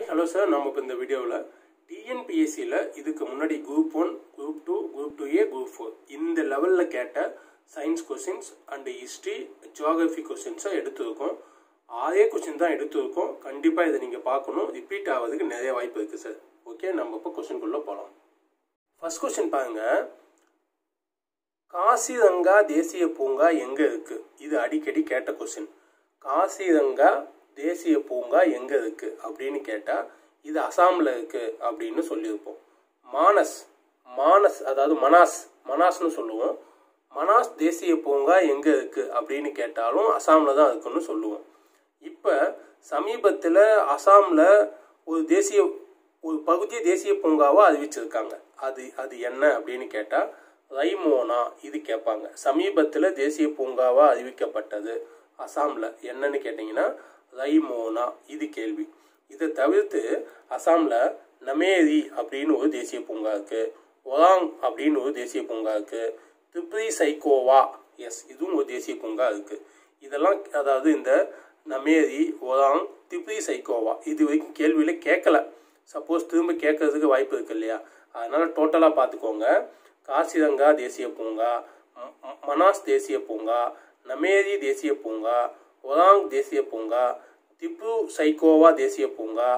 hello sir நம்ம இப்போ இந்த வீடியோவில் டிஎன்பிஎஸ்சியில் இதுக்கு முன்னாடி group one group two group two A group four இந்த லெவலில் கேட்ட science questions and history geography கொஷின்ஸை எடுத்துருக்கோம் ஆறே கொஷின் தான் எடுத்துருக்கோம் கண்டிப்பாக இதை நீங்கள் பார்க்கணும் ரிப்பீட் ஆகிறதுக்கு நிறைய வாய்ப்பு இருக்குது சார் ஓகே நம்ம இப்போ கொஷின்குள்ளே போகலாம் ஃபர்ஸ்ட் கொஷின் பாருங்க காசிரங்கா தேசிய பூங்கா எங்கே இருக்குது இது அடிக்கடி கேட்ட கொஷின் காசிரங்கா தேசிய பூங்கா எங்கே இருக்குது அப்படின்னு கேட்டால் இது அசாமில் இருக்குது அப்படின்னு சொல்லியிருப்போம் மானஸ் மானஸ் அதாவது மனாஸ் மனாஸ்னு சொல்லுவோம் மனாஸ் தேசிய பூங்கா எங்கே இருக்குது அப்படின்னு கேட்டாலும் அசாமில் தான் இருக்குன்னு சொல்லுவோம் இப்போ சமீபத்தில் அசாமில் ஒரு தேசிய ஒரு பகுதி தேசிய பூங்காவாக அறிவிச்சிருக்காங்க அது அது என்ன அப்படின்னு கேட்டால் ரைமோனா இது கேட்பாங்க சமீபத்தில் தேசிய பூங்காவாக அறிவிக்கப்பட்டது அசாமில் என்னன்னு கேட்டிங்கன்னா ரைமோனா இது கேள்வி இதை தவிர்த்து அசாமில் நமேரி அப்படின்னு ஒரு தேசிய பூங்கா இருக்குது ஒராங் அப்படின்னு ஒரு தேசிய பூங்கா இருக்குது திப்ரி சைக்கோவா எஸ் இதுவும் ஒரு தேசிய பூங்கா இருக்குது இதெல்லாம் அதாவது இந்த நமேரி ஒராங் திப்ரி சைக்கோவா இது வரைக்கும் கேள்வியில் கேட்கல சப்போஸ் திரும்ப கேட்கறதுக்கு வாய்ப்பு இருக்கு இல்லையா அதனால் டோட்டலாக பார்த்துக்கோங்க காசிரங்கா தேசிய பூங்கா மனாஸ் தேசிய பூங்கா நமேரி தேசிய பூங்கா ஒராங் தேசிய பூங்கா திப்பு சைக்கோவா தேசிய பூங்கா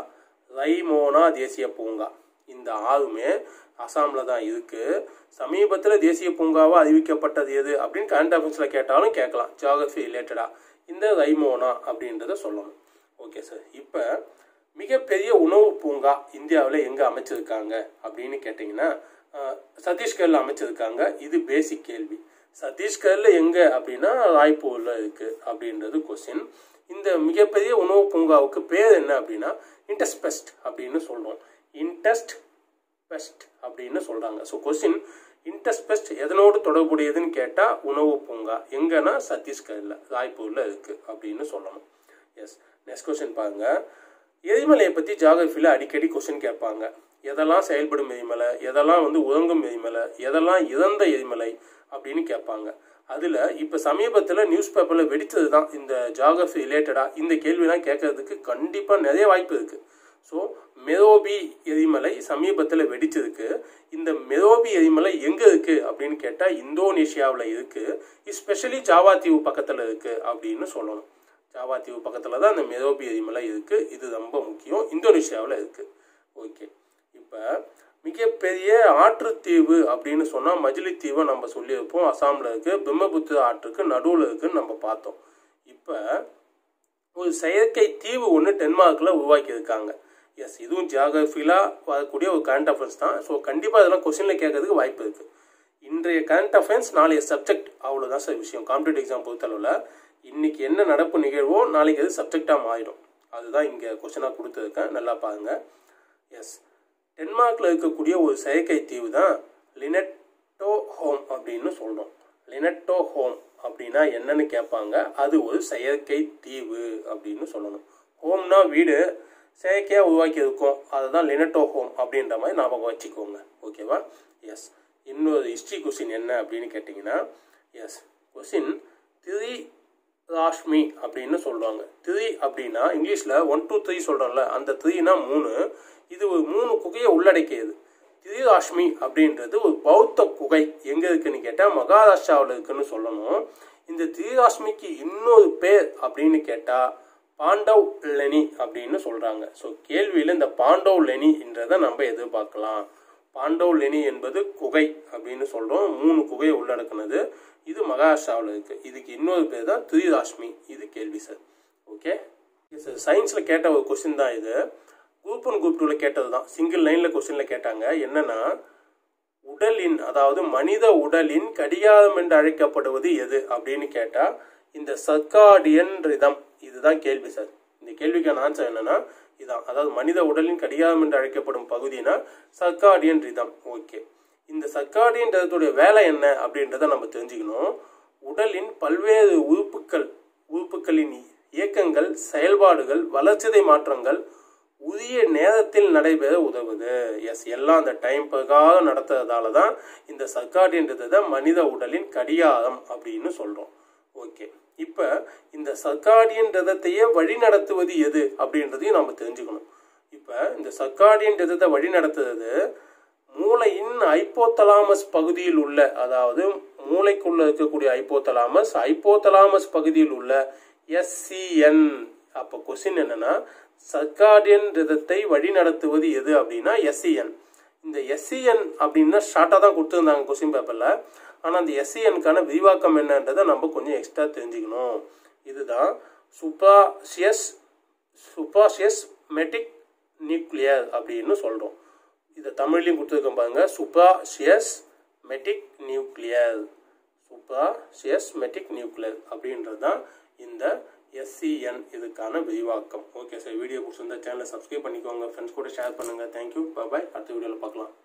ரைமோனா தேசிய பூங்கா இந்த ஆறுமே அசாமில் தான் இருக்குது சமீபத்தில் தேசிய பூங்காவாக அறிவிக்கப்பட்டது எது அப்படின்னு கரண்ட் அஃபேர்ஸில் கேட்டாலும் கேட்கலாம் ஜியாகிரஃபி ரிலேட்டடாக இந்த ரைமோனா அப்படின்றத சொல்லணும் ஓகே சார் இப்போ மிகப்பெரிய உணவு பூங்கா இந்தியாவில் எங்கே அமைச்சிருக்காங்க அப்படின்னு கேட்டிங்கன்னா சத்தீஸ்கரில் அமைச்சிருக்காங்க இது பேசிக் கேள்வி சத்தீஸ்கரில் எங்கே அப்படின்னா ராய்ப்பூரில் இருக்குது அப்படின்றது கொஸ்டின் இந்த மிகப்பெரிய உணவு பூங்காவுக்கு பேர் என்ன அப்படின்னா இன்டஸ்பெஸ்ட் அப்படின்னு சொல்கிறோம் இன்டஸ்ட் பெஸ்ட் அப்படின்னு சொல்கிறாங்க ஸோ கொஸ்டின் இன்டஸ்பெஸ்ட் எதனோடு தொடர்புடையதுன்னு கேட்டால் உணவு பூங்கா எங்கன்னா சத்தீஸ்கரில் ராய்ப்பூரில் இருக்குது அப்படின்னு சொல்லணும் எஸ் நெக்ஸ்ட் கொஸ்டின் பாருங்க எரிமலையை பற்றி ஜாகிரஃபியில் அடிக்கடி கொஸ்டின் கேட்பாங்க எதெல்லாம் செயல்படும் எரிமலை எதெல்லாம் வந்து உறங்கும் எரிமலை எதெல்லாம் இறந்த எரிமலை அப்படின்னு கேட்பாங்க அதில் இப்போ சமீபத்தில் நியூஸ் பேப்பரில் வெடித்தது தான் இந்த ஜாகிரஃபி ரிலேட்டடாக இந்த கேள்விலாம் கேட்கறதுக்கு கண்டிப்பாக நிறைய வாய்ப்பு இருக்குது ஸோ மெரோபி எரிமலை சமீபத்தில் வெடிச்சதுக்கு இந்த மெரோபி எரிமலை எங்கே இருக்குது அப்படின்னு கேட்டால் இந்தோனேஷியாவில் இருக்குது ஸ்பெஷலி ஜாவா தீவு பக்கத்தில் இருக்குது அப்படின்னு சொல்லணும் ஜாவா தீவு பக்கத்தில் தான் இந்த மெரோபி எரிமலை இருக்குது இது ரொம்ப முக்கியம் இந்தோனேஷியாவில் இருக்குது ஓகே இப்போ மிகப்பெரிய ஆற்றுத்தீவு அப்படின்னு சொன்னால் மஜிலி தீவை நம்ம சொல்லியிருப்போம் அசாமில் இருக்குது பிரம்மபுத்திர ஆற்றுக்கு நடுவில் இருக்குன்னு நம்ம பார்த்தோம் இப்போ ஒரு செயற்கை தீவு ஒன்று டென்மார்க்கில் உருவாக்கியிருக்காங்க எஸ் இதுவும் ஜியாகிரஃபிலாக வரக்கூடிய ஒரு கரண்ட் அஃபேர்ஸ் தான் ஸோ கண்டிப்பாக இதெல்லாம் கொஸ்டினில் கேட்கறதுக்கு வாய்ப்பு இருக்குது இன்றைய கரண்ட் அஃபேர்ஸ் நாளைய சப்ஜெக்ட் அவ்வளோதான் சார் விஷயம் காம்படிட்டிவ் எக்ஸாம் பொறுத்தளவில் இன்னைக்கு என்ன நடப்பு நிகழ்வோ நாளைக்கு அது சப்ஜெக்டாக மாறிடும் அதுதான் இங்கே கொஸ்டினாக கொடுத்துருக்கேன் நல்லா பாருங்கள் எஸ் டென்மார்க்கில் இருக்கக்கூடிய ஒரு செயற்கை தீவு தான் லினட்டோ ஹோம் அப்படின்னு சொல்கிறோம் லினட்டோ ஹோம் அப்படின்னா என்னன்னு கேட்பாங்க அது ஒரு செயற்கை தீவு அப்படின்னு சொல்லணும் ஹோம்னா வீடு செயற்கையாக உருவாக்கி இருக்கும் அதுதான் லினட்டோ ஹோம் அப்படின்ற மாதிரி ஞாபகம் வச்சுக்கோங்க ஓகேவா எஸ் இன்னொரு ஹிஸ்ட்ரி கொஸ்டின் என்ன அப்படின்னு கேட்டிங்கன்னா எஸ் கொஸ்டின் திரி ராஷ்மி அப்படின்னு சொல்லுவாங்க த்ரீ அப்படின்னா இங்கிலீஷில் ஒன் டூ த்ரீ சொல்கிறோம்ல அந்த த்ரீனா மூணு இது ஒரு மூணு குகையை உள்ளடக்கியது திரிராஷ்மி அப்படின்றது ஒரு பௌத்த குகை எங்கே இருக்குன்னு கேட்டால் மகாராஷ்டிராவில் இருக்குன்னு சொல்லணும் இந்த திரிராஷ்மிக்கு இன்னொரு பேர் அப்படின்னு கேட்டால் பாண்டவ் லெனி அப்படின்னு சொல்கிறாங்க ஸோ கேள்வியில் இந்த பாண்டவ் லெனின்றதை நம்ம எதிர்பார்க்கலாம் பாண்டவ் லெனி என்பது குகை அப்படின்னு சொல்கிறோம் மூணு குகையை உள்ளடக்குனது இது மகாராஷ்டிராவில் இருக்குது இதுக்கு இன்னொரு பேர் தான் திரிராஷ்மி இது கேள்வி சார் ஓகே சார் சயின்ஸில் கேட்ட ஒரு கொஸ்டின் தான் இது குரூப் ஒன் குரூப் டூவில் கேட்டது தான் சிங்கிள் லைனில் கொஸ்டினில் கேட்டாங்க என்னன்னா உடலின் அதாவது மனித உடலின் கடிகாரம் என்று அழைக்கப்படுவது எது அப்படின்னு கேட்டால் இந்த சர்க்காடியன் ரிதம் இதுதான் கேள்வி சார் இந்த கேள்விக்கான ஆன்சர் என்னன்னா இதான் அதாவது மனித உடலின் கடிகாரம் என்று அழைக்கப்படும் பகுதினா சர்க்காடியன் ரிதம் ஓகே இந்த சர்க்காடியன் ரதத்துடைய வேலை என்ன அப்படின்றத நம்ம தெரிஞ்சுக்கணும் உடலின் பல்வேறு உறுப்புகள் உறுப்புகளின் இயக்கங்கள் செயல்பாடுகள் வளர்ச்சிதை மாற்றங்கள் உரிய நேரத்தில் நடைபெற உதவுது எஸ் எல்லாம் அந்த டைம் பிரகாரம் நடத்துறதால தான் இந்த சர்க்காடின்றதை மனித உடலின் கடிகாரம் அப்படின்னு சொல்கிறோம் ஓகே இப்போ இந்த சர்க்காடியன் ரதத்தையே வழி நடத்துவது எது அப்படின்றதையும் நம்ம தெரிஞ்சுக்கணும் இப்போ இந்த சர்க்காடியன் ரிதத்தை வழி நடத்துறது மூளையின் ஐப்போதலாமஸ் பகுதியில் உள்ள அதாவது மூளைக்குள்ள இருக்கக்கூடிய ஐப்போதலாமஸ் ஐப்போதலாமஸ் பகுதியில் உள்ள எஸ்சிஎன் அப்போ கொஸ்டின் என்னன்னா சர்க்காடியன் ரிதத்தை வழி நடத்துவது எது அப்படின்னா எஸ்சிஎன் இந்த எஸ்சிஎன் அப்படின்னா ஷார்ட்டாக தான் கொடுத்துருந்தாங்க கொஸ்டின் பேப்பரில் ஆனால் அந்த எஸ்சிஎனுக்கான விரிவாக்கம் என்னன்றதை நம்ம கொஞ்சம் எக்ஸ்ட்ரா தெரிஞ்சுக்கணும் இதுதான் சுப்பாசியஸ் சுப்பாசியஸ் மெட்டிக் நியூக்ளியர் அப்படின்னு சொல்கிறோம் இதை தமிழ்லையும் கொடுத்துருக்கோம் பாருங்க சுப்பாசியஸ் மெட்டிக் நியூக்ளியர் சுப்பாசியஸ் மெட்டிக் நியூக்ளியர் அப்படின்றது தான் இந்த எஸ்சிஎன் இதுக்கான விரிவாக்கம் ஓகே சார் வீடியோ பிடிச்சிருந்தா சேனலை சப்ஸ்கிரைப் பண்ணிக்கோங்க ஃப்ரெண்ட்ஸ் கூட ஷேர் பண்ணுங்கள் தேங்க்யூ பாய் அடுத்த வீடியோவில் பார்க்கலாம்